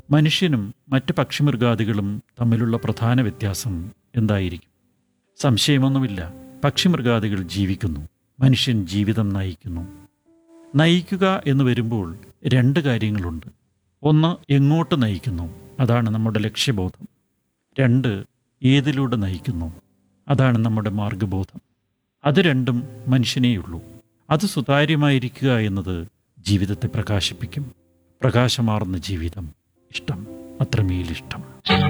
മനുഷ്യനും മറ്റ് പക്ഷിമൃഗാദികളും തമ്മിലുള്ള പ്രധാന വ്യത്യാസം എന്തായിരിക്കും സംശയമൊന്നുമില്ല പക്ഷിമൃഗാദികൾ ജീവിക്കുന്നു മനുഷ്യൻ ജീവിതം നയിക്കുന്നു നയിക്കുക എന്ന് വരുമ്പോൾ രണ്ട് കാര്യങ്ങളുണ്ട് ഒന്ന് എങ്ങോട്ട് നയിക്കുന്നു അതാണ് നമ്മുടെ ലക്ഷ്യബോധം രണ്ട് ഏതിലൂടെ നയിക്കുന്നു അതാണ് നമ്മുടെ മാർഗബോധം അത് രണ്ടും മനുഷ്യനേയുള്ളൂ അത് സുതാര്യമായിരിക്കുക എന്നത് ജീവിതത്തെ പ്രകാശിപ്പിക്കും പ്രകാശമാർന്ന ജീവിതം ഇഷ്ടം അത്രമേലിഷ്ടം